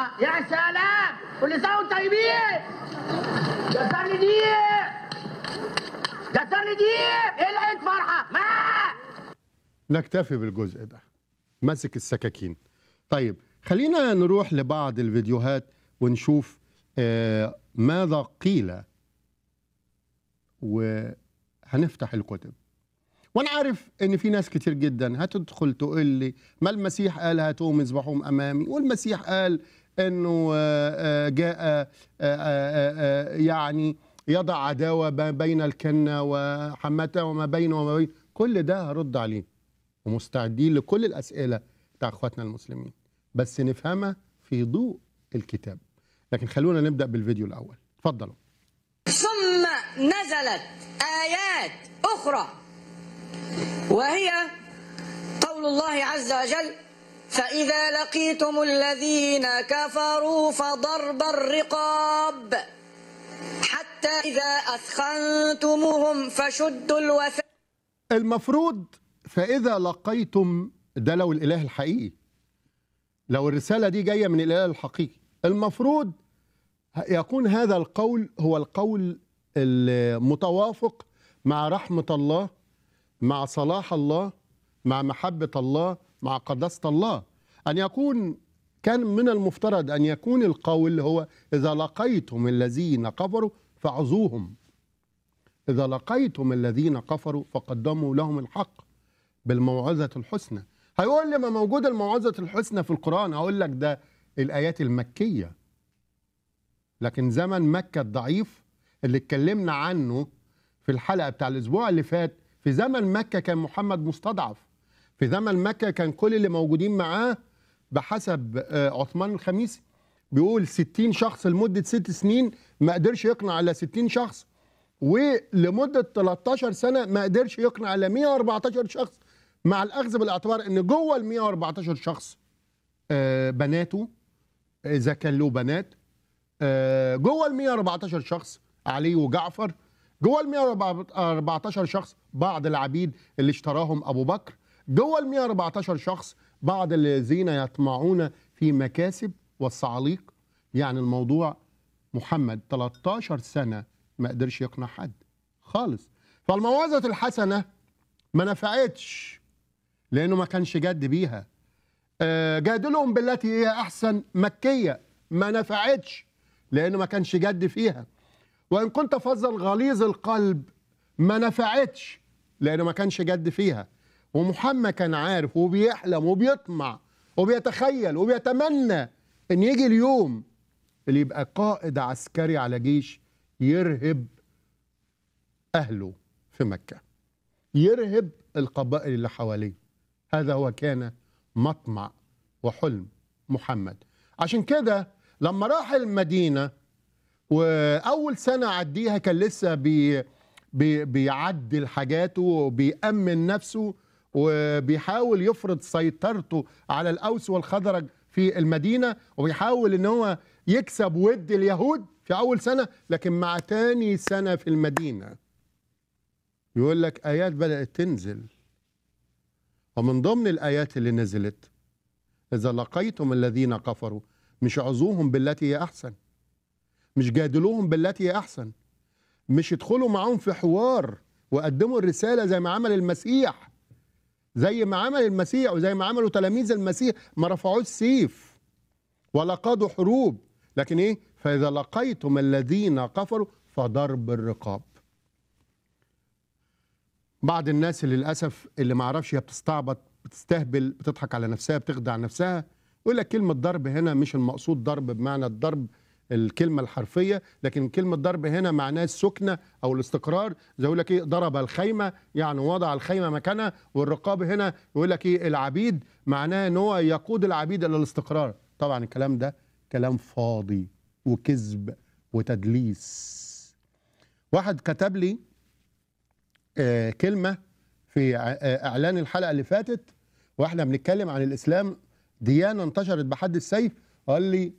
يا سلام كل سنه وانتم طيبين يا سنة ديب يا سنة ديب ايه العيد فرحه ما نكتفي بالجزء ده ماسك السكاكين طيب خلينا نروح لبعض الفيديوهات ونشوف آه، ماذا قيل وهنفتح الكتب وانا عارف ان في ناس كتير جدا هتدخل تقول لي ما المسيح قال هاتوهم اذبحوهم امامي والمسيح قال انه آه، آه، جاء آه، آه، آه، يعني يضع عداوه ما بين الكنه وحمته وما بينه وما بين كل ده هرد عليه ومستعدين لكل الاسئله بتاع اخواتنا المسلمين بس نفهمها في ضوء الكتاب لكن خلونا نبدا بالفيديو الاول اتفضلوا ثم نزلت آيات أخرى وهي قول الله عز وجل فإذا لقيتم الذين كفروا فضرب الرقاب حتى إذا أثخنتموهم فشدوا الوثاق المفروض فإذا لقيتم ده لو الإله الحقيقي لو الرسالة دي جاية من الإله الحقيقي المفروض يكون هذا القول هو القول المتوافق مع رحمة الله مع صلاح الله مع محبة الله مع قداسة الله أن يكون كان من المفترض أن يكون القول هو إذا لقيتم الذين كفروا فعظوهم إذا لقيتم الذين كفروا فقدموا لهم الحق بالموعظة الحسنى هيقول لي ما موجود الموعظة الحسنى في القرآن هقول لك ده الآيات المكية لكن زمن مكة الضعيف اللي اتكلمنا عنه في الحلقة بتاع الأسبوع اللي فات في زمن مكة كان محمد مستضعف في زمن مكة كان كل اللي موجودين معاه بحسب آه، عثمان الخميسي بيقول 60 شخص لمدة ست سنين ما قدرش يقنع على 60 شخص ولمدة 13 سنة ما قدرش يقنع على 114 شخص مع الأخذ بالاعتبار أن جوه ال 114 شخص آه، بناته إذا كان له بنات آه، جوه ال 114 شخص علي وجعفر جوه ال 114 شخص بعض العبيد اللي اشتراهم ابو بكر جوه ال 114 شخص بعض الذين يطمعون في مكاسب والصعاليق يعني الموضوع محمد 13 سنه ما قدرش يقنع حد خالص فالموعظه الحسنه ما نفعتش لانه ما كانش جد بيها آه، جادلهم بالتي هي احسن مكيه ما نفعتش لانه ما كانش جد فيها وان كنت فظا غليظ القلب ما نفعتش لانه ما كانش جد فيها ومحمد كان عارف وبيحلم وبيطمع وبيتخيل وبيتمنى ان يجي اليوم اللي يبقى قائد عسكري على جيش يرهب اهله في مكه يرهب القبائل اللي حواليه هذا هو كان مطمع وحلم محمد عشان كده لما راح المدينة وأول سنة عديها كان لسه بي بي بيعدل حاجاته وبيأمن نفسه وبيحاول يفرض سيطرته على الأوس والخزرج في المدينة وبيحاول ان هو يكسب ود اليهود في أول سنة لكن مع تاني سنة في المدينة يقول لك آيات بدأت تنزل ومن ضمن الآيات اللي نزلت إذا لقيتم الذين كفروا مش عظوهم بالتي هي أحسن مش جادلوهم بالتي هي أحسن مش ادخلوا معاهم في حوار وقدموا الرسالة زي ما عمل المسيح زي ما عمل المسيح وزي ما عملوا تلاميذ المسيح ما رفعوش سيف ولا قادوا حروب لكن ايه فإذا لقيتم الذين كفروا فضرب الرقاب بعض الناس اللي للاسف اللي ما اعرفش هي بتستعبط بتستهبل بتضحك على نفسها بتخدع نفسها يقول لك كلمه ضرب هنا مش المقصود ضرب بمعنى الضرب الكلمه الحرفيه لكن كلمه ضرب هنا معناه السكنه او الاستقرار زي يقول لك ايه ضرب الخيمه يعني وضع الخيمه مكانها والرقاب هنا يقول لك ايه العبيد معناه ان هو يقود العبيد الى الاستقرار طبعا الكلام ده كلام فاضي وكذب وتدليس واحد كتب لي آه، كلمه في ع- آه، اعلان الحلقه اللي فاتت واحنا بنتكلم عن الاسلام ديانه انتشرت بحد السيف قال لي